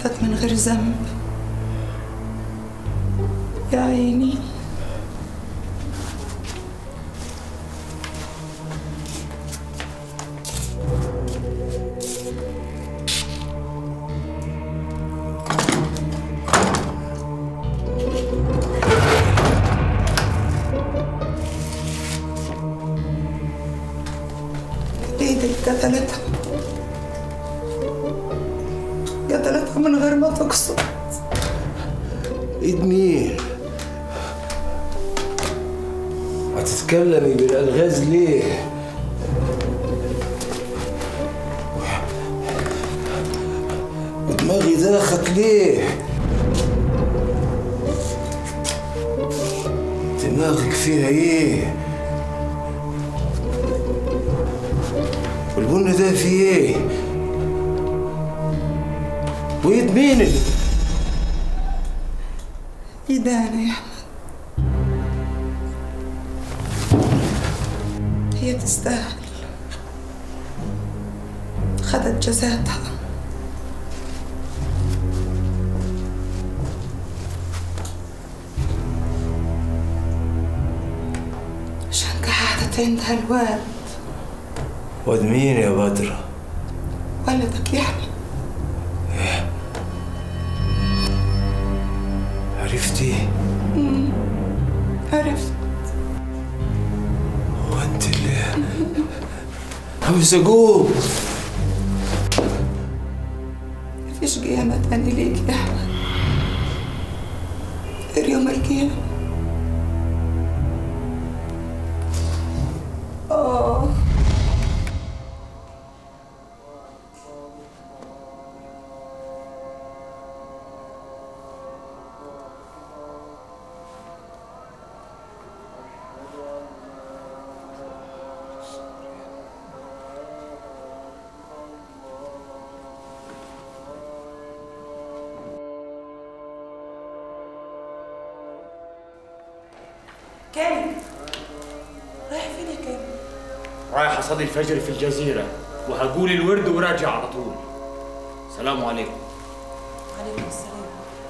ماتت من غير ذنب يا عيني ايدك قتلتها قتلتها من غير ما تقصد ايد مين؟ هتتكلمي بالالغاز ليه؟ ودماغي داخت ليه؟ دماغك فيها ايه؟ والبن ده فيه ايه؟ وايد مين اللي ايدانا يا احمد هي تستاهل خدت جزاتها عشان قعدت عندها الواد واد مين يا بدرة؟ ولدك يا احمد عرفتي؟ عرفت هو انت اللي عاوز اقوم مفيش قيامة تاني ليك يا أحمد غير يوم القيامة آه كامل رايح فين يا كامل؟ رايح اصلي الفجر في الجزيرة وهقول الورد وراجع على طول سلام عليكم عليكم السلام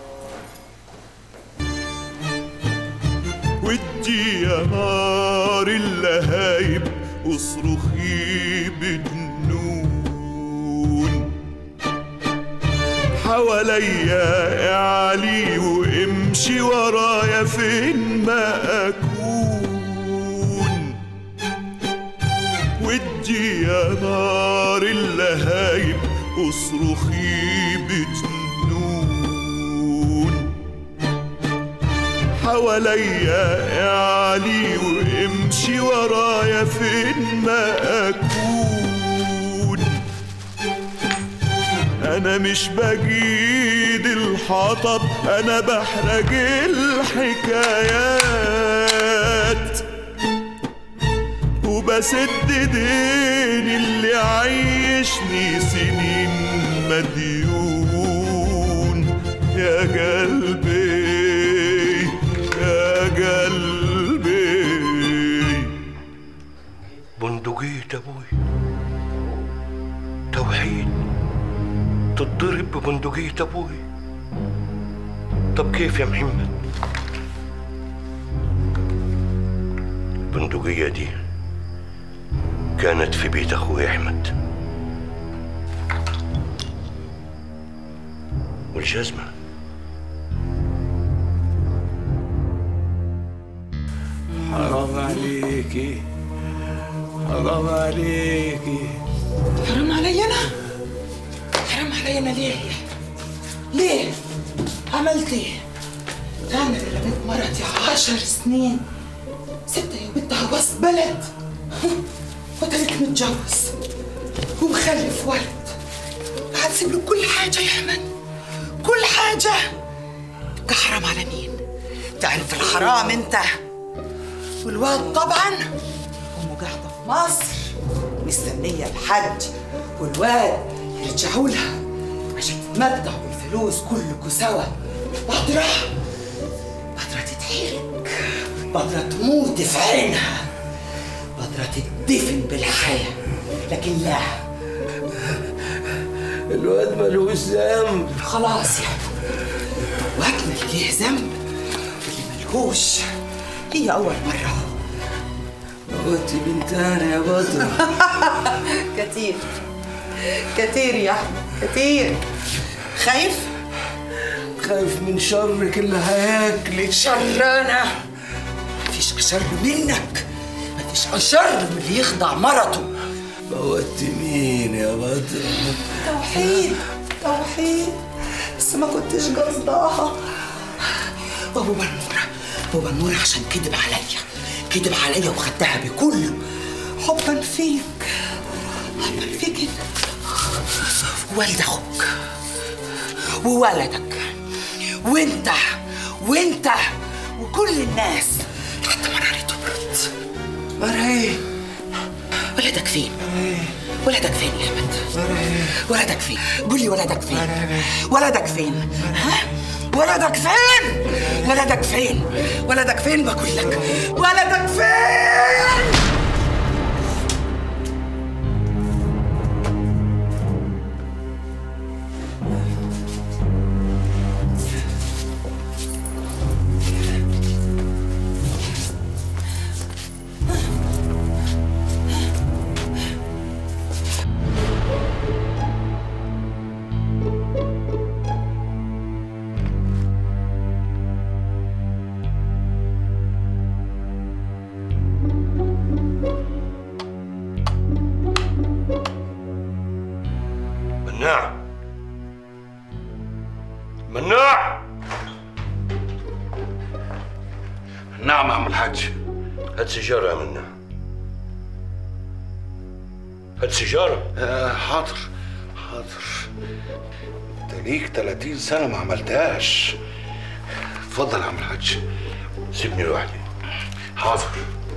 ودي يا نار اللهايب اصرخي بجنون حواليا اعلي وامشي ورايا فين ما اكون ودي يا نار اللهايب اصرخي بجنون حواليا اعلي وامشي ورايا فين ما اكون انا مش بجيد الحطب انا بحرج الحكايات وبسد دين اللي عيشني سنين مديون يا قلبي يا قلبي بندقية أبوي توحيد تتضرب ببندقية أبوي طب كيف يا محمد البندقية دي كانت في بيت أخوي أحمد والجزمة حرام عليكي حرام عليكي حرام علي أنا؟ حرام علي أنا ليه؟ ليه؟ عملت إيه؟ أنا اللي رميت مرتي عشر سنين سبتها يا بنتها وسط بلد وتلك متجوز ومخلف ولد هتسيب له كل حاجة يا أحمد كل حاجة يبقى حرام على مين؟ تعرف الحرام أنت والواد طبعا أمه قاعدة في مصر مستنية الحج والواد يرجعوا لها عشان تتمتعوا بالفلوس كلكوا سوا بدرة بدرة تتحرق بدرة تموت في عينها بدرة تدفن بالحياة لكن لا الواد ملوش ذنب خلاص يا وقتنا اللي ليه ذنب واللي ملهوش هي أول مرة موتي بنتانا يا بدر كتير كتير يا أحمد كتير خايف؟ خايف من شرك اللي هياكلك شرانة مفيش أشر منك مفيش أشر من اللي يخضع مرته موتي مين يا بدر توحيد توحيد بس ما كنتش قصدها وابو بنورة ابو بنورة عشان كذب عليا كذب عليا وخدها بكله حبا فيك حبا فيك انت والد اخوك وولدك وانت وانت وكل الناس لحد ما ناري تبرد مرعي ولدك فين؟ ولدك فين يا احمد؟ ولدك فين؟ قول لي ولدك فين؟ ولدك فين؟ ها؟ ولدك فين؟ ولدك فين؟ ولدك فين بقول لك؟ ولدك فين؟ مناع مناع نعم يا عم الحاج هات سيجارة يا مناع هات سيجارة آه حاضر حاضر انت ليك 30 سنة ما عملتهاش اتفضل يا عم الحاج سيبني لوحدي حاضر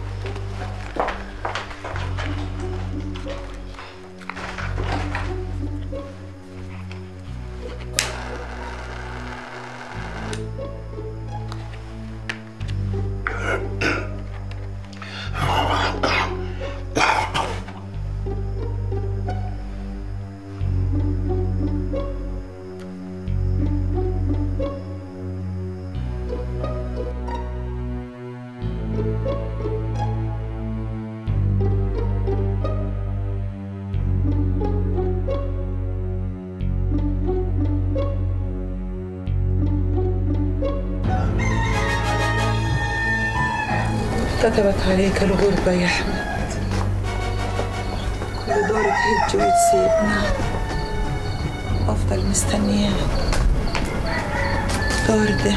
كتبت عليك الغربة يا أحمد كل دور تهج وتسيبنا أفضل مستنياك الدور ده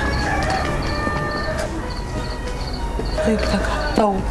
غيبتك هتطول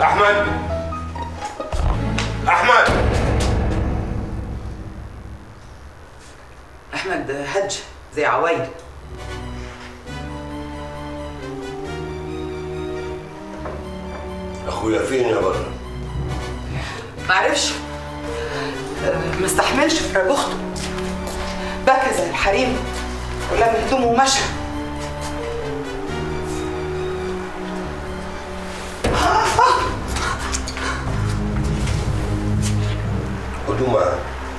احمد احمد احمد هج زي عوايد اخويا فين يا بدر معرفش أه، مستحملش في رجوخته بكى زي الحريم ولم هدومه ومشى خدوه معاه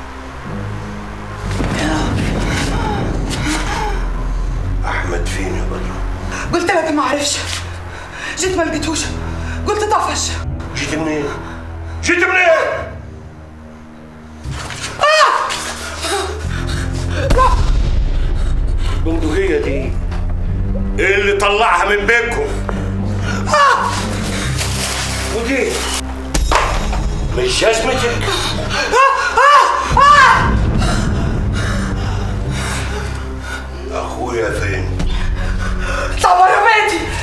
احمد فين يا بدر قلت لك ما اعرفش جيت ما لقيتوش قلت طفش جيت منين جيت منين البندقية دي ايه اللي طلعها من بينكم؟ ودي مش جزمتك اخويا فين؟ طب يا بيتي